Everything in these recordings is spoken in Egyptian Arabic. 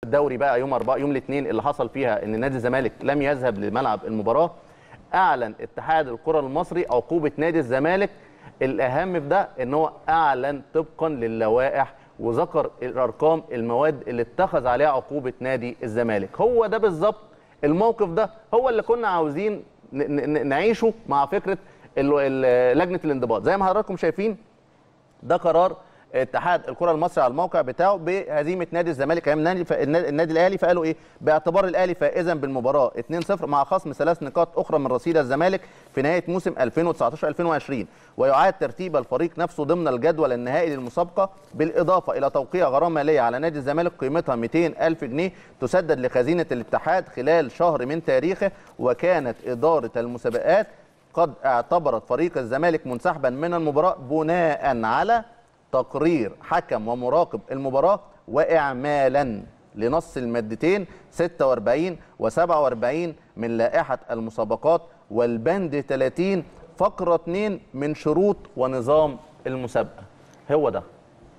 الدوري بقى يوم 4 يوم الاثنين اللي حصل فيها ان نادي الزمالك لم يذهب لملعب المباراه اعلن اتحاد الكره المصري عقوبه نادي الزمالك الاهم في ده ان هو اعلن طبقا للوائح وذكر الارقام المواد اللي اتخذ عليها عقوبه نادي الزمالك هو ده بالظبط الموقف ده هو اللي كنا عاوزين ن- ن- نعيشه مع فكره ال- ال- لجنه الانضباط زي ما حضراتكم شايفين ده قرار اتحاد الكره المصري على الموقع بتاعه بهزيمه نادي الزمالك امام نادي النادي النادي الاهلي فقالوا ايه باعتبار الاهلي فائزا بالمباراه 2-0 مع خصم ثلاث نقاط اخرى من رصيد الزمالك في نهايه موسم 2019 2020 ويعاد ترتيب الفريق نفسه ضمن الجدول النهائي للمسابقه بالاضافه الى توقيع غرامه ماليه على نادي الزمالك قيمتها 200 الف جنيه تسدد لخزينه الاتحاد خلال شهر من تاريخه وكانت اداره المسابقات قد اعتبرت فريق الزمالك منسحبا من المباراه بناء على تقرير حكم ومراقب المباراه واعمالا لنص المادتين 46 و47 من لائحه المسابقات والبند 30 فقره 2 من شروط ونظام المسابقه هو ده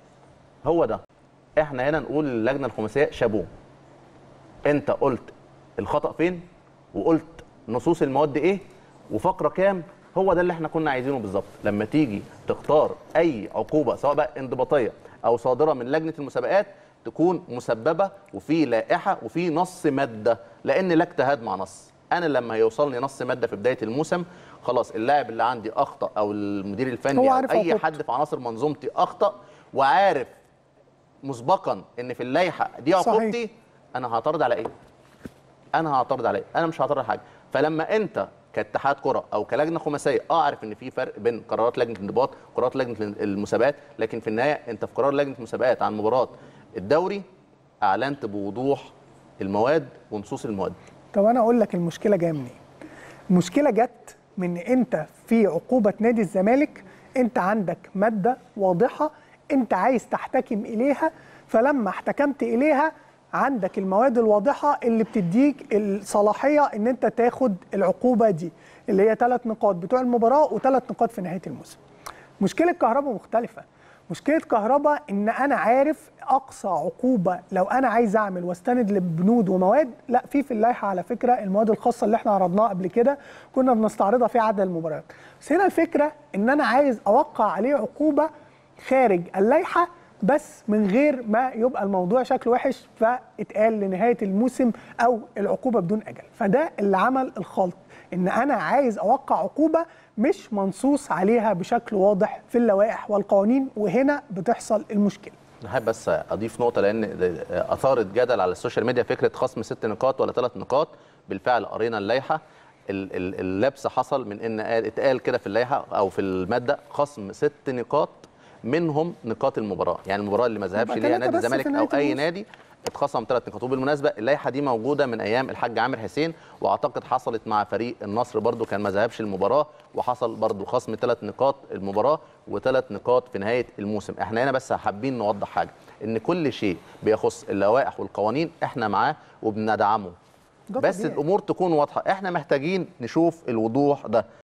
هو ده احنا هنا نقول للجنه الخماسيه شابوه انت قلت الخطا فين وقلت نصوص المواد ايه وفقره كام هو ده اللي احنا كنا عايزينه بالظبط لما تيجي تختار اي عقوبه سواء بقى انضباطيه او صادره من لجنه المسابقات تكون مسببه وفي لائحه وفي نص ماده لان لا اجتهاد مع نص انا لما يوصلني نص ماده في بدايه الموسم خلاص اللاعب اللي عندي اخطا او المدير هو الفني او عارف اي عقوبته. حد في عناصر منظومتي اخطا وعارف مسبقا ان في اللائحه دي صحيح. عقوبتي انا هعترض على ايه؟ انا هعترض على ايه؟ انا مش هعترض على حاجه فلما انت كاتحاد كره او كلجنه خماسيه اعرف ان في فرق بين قرارات لجنه الانضباط وقرارات لجنه المسابقات لكن في النهايه انت في قرار لجنه المسابقات عن مباراه الدوري اعلنت بوضوح المواد ونصوص المواد طب انا اقول لك المشكله جايه منين المشكله جت من انت في عقوبه نادي الزمالك انت عندك ماده واضحه انت عايز تحتكم اليها فلما احتكمت اليها عندك المواد الواضحه اللي بتديك الصلاحيه ان انت تاخد العقوبه دي اللي هي ثلاث نقاط بتوع المباراه وثلاث نقاط في نهايه الموسم مشكله كهرباء مختلفه مشكله كهرباء ان انا عارف اقصى عقوبه لو انا عايز اعمل واستند لبنود ومواد لا في في اللائحه على فكره المواد الخاصه اللي احنا عرضناها قبل كده كنا بنستعرضها في عدد المباريات بس هنا الفكره ان انا عايز اوقع عليه عقوبه خارج اللائحه بس من غير ما يبقى الموضوع شكله وحش فاتقال لنهايه الموسم او العقوبه بدون اجل فده اللي عمل الخلط ان انا عايز اوقع عقوبه مش منصوص عليها بشكل واضح في اللوائح والقوانين وهنا بتحصل المشكله حابب بس اضيف نقطه لان اثارت جدل على السوشيال ميديا فكره خصم ست نقاط ولا ثلاث نقاط بالفعل قرينا اللائحه ال- ال- اللبس حصل من ان قال- اتقال كده في اللائحه او في الماده خصم ست نقاط منهم نقاط المباراه يعني المباراه اللي ما ذهبش يبقى ليها تلاتة نادي بس في الزمالك نهاية او اي الموسم. نادي اتخصم ثلاث نقاط وبالمناسبه اللائحه دي موجوده من ايام الحاج عامر حسين واعتقد حصلت مع فريق النصر برضو كان ما ذهبش المباراه وحصل برضو خصم ثلاث نقاط المباراه وثلاث نقاط في نهايه الموسم احنا هنا بس حابين نوضح حاجه ان كل شيء بيخص اللوائح والقوانين احنا معاه وبندعمه ده بس طبيعي. الامور تكون واضحه احنا محتاجين نشوف الوضوح ده